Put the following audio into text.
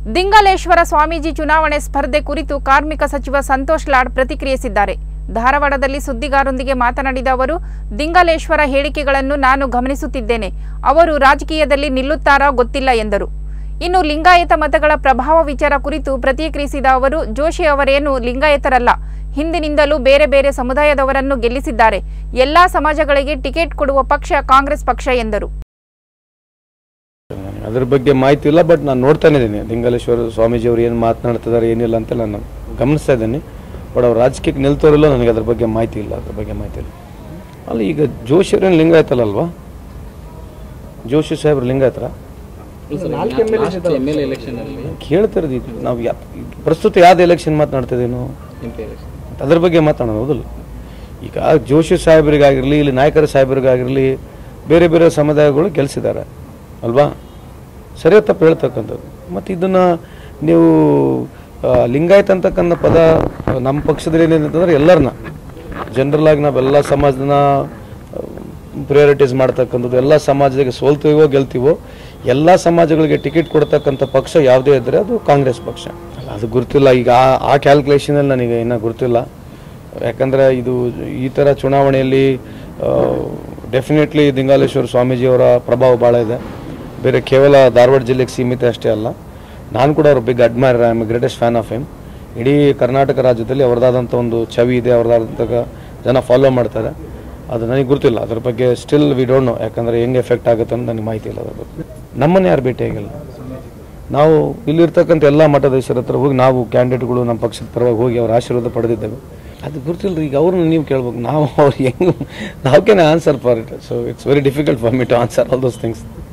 ದಿಂಗಲೇಶ್ವರ ಸ್ವಾಮೀಜಿ ಚುನಾವಣೆ ಸ್ಪರ್ಧೆ ಕುರಿತು ಕಾರ್ಮಿಕ ಸಚಿವ ಸಂತೋಷ್ ಲಾಡ್ ಪ್ರತಿಕ್ರಿಯಿಸಿದ್ದಾರೆ ಧಾರವಾಡದಲ್ಲಿ ಸುದ್ದಿಗಾರರೊಂದಿಗೆ ಮಾತನಾಡಿದ ಅವರು ದಿಂಗಲೇಶ್ವರ ಹೇಳಿಕೆಗಳನ್ನು ನಾನು ಗಮನಿಸುತ್ತಿದ್ದೇನೆ ಅವರು ರಾಜಕೀಯದಲ್ಲಿ ನಿಲ್ಲುತ್ತಾರಾ ಗೊತ್ತಿಲ್ಲ ಎಂದರು ಇನ್ನು ಲಿಂಗಾಯತ ಮತಗಳ ಪ್ರಭಾವ ವಿಚಾರ ಕುರಿತು ಪ್ರತಿಕ್ರಿಯಿಸಿದ ಅವರು ಜೋಶಿ ಅವರೇನು ಲಿಂಗಾಯತರಲ್ಲ ಹಿಂದಿನಿಂದಲೂ ಬೇರೆ ಬೇರೆ ಸಮುದಾಯದವರನ್ನು ಗೆಲ್ಲಿಸಿದ್ದಾರೆ ಎಲ್ಲಾ ಸಮಾಜಗಳಿಗೆ ಟಿಕೆಟ್ ಕೊಡುವ ಪಕ್ಷ ಕಾಂಗ್ರೆಸ್ ಪಕ್ಷ ಎಂದರು ನನಗೆ ಅದ್ರ ಬಗ್ಗೆ ಮಾಹಿತಿ ಇಲ್ಲ ಬಟ್ ನಾನು ನೋಡ್ತಾನೆ ಇದ್ದೀನಿ ಲಿಂಗಲೇಶ್ವರ ಸ್ವಾಮೀಜಿ ಅವರು ಏನು ಮಾತನಾಡ್ತಿದ್ದಾರೆ ಏನಿಲ್ಲ ಅಂತ ನಾನು ಗಮನಿಸ್ತಾ ಇದ್ದೀನಿ ಬಟ್ ಅವ್ರು ರಾಜಕೀಯಕ್ಕೆ ನಿಲ್ತೋರಿಲ್ಲ ನನಗೆ ಅದ್ರ ಬಗ್ಗೆ ಮಾಹಿತಿ ಇಲ್ಲ ಅದ್ರ ಬಗ್ಗೆ ಮಾಹಿತಿ ಇಲ್ಲ ಅಲ್ಲ ಈಗ ಜೋಶಿ ಅವ್ರೇನು ಲಿಂಗಾಯತಲ್ಲ ಅಲ್ವಾ ಜೋಶಿ ಸಾಹೇಬ್ರು ಲಿಂಗಾಯತರ ಎಮ್ ಎಲ್ ಎಲೆಕ್ಷನ್ ಅಲ್ಲಿ ಕೇಳ್ತಿರೋದು ಇದು ನಾವು ಯಾ ಪ್ರಸ್ತುತ ಯಾವ್ದು ಎಲೆಕ್ಷನ್ ಮಾತನಾಡ್ತಿದ್ದೀವಿ ನಾವು ಎಂ ಪಿ ಎಲೆಕ್ಷನ್ ಅದ್ರ ಬಗ್ಗೆ ಮಾತಾಡೋಣ ಹೌದಲ್ಲ ಈಗ ಜೋಶಿ ಸಾಹೇಬರಿಗಾಗಿರಲಿ ಇಲ್ಲಿ ನಾಯಕರ ಸಾಹೇಬರಿಗಾಗಿರಲಿ ಬೇರೆ ಬೇರೆ ಸಮುದಾಯಗಳು ಗೆಲ್ಲಿಸಿದ್ದಾರೆ ಅಲ್ವಾ ಸರಿಯಾದ ತಪ್ಪು ಹೇಳ್ತಕ್ಕಂಥದ್ದು ಮತ್ತು ಇದನ್ನು ನೀವು ಆ, ಲಿಂಗಾಯತ ಅಂತಕ್ಕಂಥ ಪದ ನಮ್ಮ ಪಕ್ಷದಲ್ಲಿ ಏನಿದೆ ಎಲ್ಲರನ್ನ ಜನರಲ್ ಆಗಿ ನಾವೆಲ್ಲ ಸಮಾಜನ ಪ್ರಿಯಾರಿಟೀಸ್ ಮಾಡ್ತಕ್ಕಂಥದ್ದು ಎಲ್ಲ ಸಮಾಜಕ್ಕೆ ಸೋಲ್ತೀವೋ ಗೆಲ್ತೀವೋ ಎಲ್ಲ ಸಮಾಜಗಳಿಗೆ ಟಿಕೆಟ್ ಕೊಡ್ತಕ್ಕಂಥ ಪಕ್ಷ ಯಾವುದೇ ಇದ್ದರೆ ಅದು ಕಾಂಗ್ರೆಸ್ ಪಕ್ಷ ಅಲ್ಲ, ಅದು ಗುರ್ತಿಲ್ಲ ಈಗ ಆ ಆ ಕ್ಯಾಲ್ಕುಲೇಷನಲ್ಲಿ ನನಗೆ ಇನ್ನೂ ಗುರ್ತಿಲ್ಲ ಯಾಕಂದರೆ ಇದು ಈ ಥರ ಚುನಾವಣೆಯಲ್ಲಿ ಡೆಫಿನೆಟ್ಲಿ ದಿಂಗಾಲೇಶ್ವರ ಸ್ವಾಮೀಜಿಯವರ ಪ್ರಭಾವ ಭಾಳ ಇದೆ ಬೇರೆ ಕೇವಲ ಧಾರವಾಡ ಜಿಲ್ಲೆಗೆ ಸೀಮಿತ ಅಷ್ಟೇ ಅಲ್ಲ ನಾನು ಕೂಡ ಅವ್ರ big admire I am greatest fan of him ಇಡೀ ಕರ್ನಾಟಕ ರಾಜ್ಯದಲ್ಲಿ ಅವ್ರದ್ದಾದಂಥ ಒಂದು ಛವಿ ಇದೆ ಅವ್ರದ್ದಾದಂಥ ಜನ ಫಾಲೋ ಮಾಡ್ತಾರೆ ಅದು ನನಗೆ ಗೊತ್ತಿಲ್ಲ ಅದ್ರ ಬಗ್ಗೆ ಸ್ಟಿಲ್ ವಿ ಡೋಂಟ್ ನೋ ಯಾಕಂದರೆ ಹೆಂಗೆ ಎಫೆಕ್ಟ್ ಆಗುತ್ತೆ ಅಂತ ನನಗೆ ಮಾಹಿತಿ ಇಲ್ಲ ಅದ್ರ ಬಗ್ಗೆ ನಮ್ಮನ್ನು ಯಾರು ಭೇಟಿಯಾಗಿಲ್ಲ ನಾವು ಇಲ್ಲಿರ್ತಕ್ಕಂಥ ಎಲ್ಲ ಮಠಾಧೀಶರ ಹತ್ರ ಹೋಗಿ ನಾವು ಕ್ಯಾಂಡಿಡೇಟ್ಗಳು ನಮ್ಮ ಪಕ್ಷದ ಪರವಾಗಿ ಹೋಗಿ ಅವ್ರ ಆಶೀರ್ವಾದ ಪಡೆದಿದ್ದೇವೆ ಅದು ಗೊತ್ತಿಲ್ಲ ಈಗ ಅವ್ರನ್ನ ನೀವು ಕೇಳ್ಬೇಕು ನಾವು ಅವ್ರು ಹೆಂಗೆ ನಾವು can answer for it so it's very difficult for me to answer all those things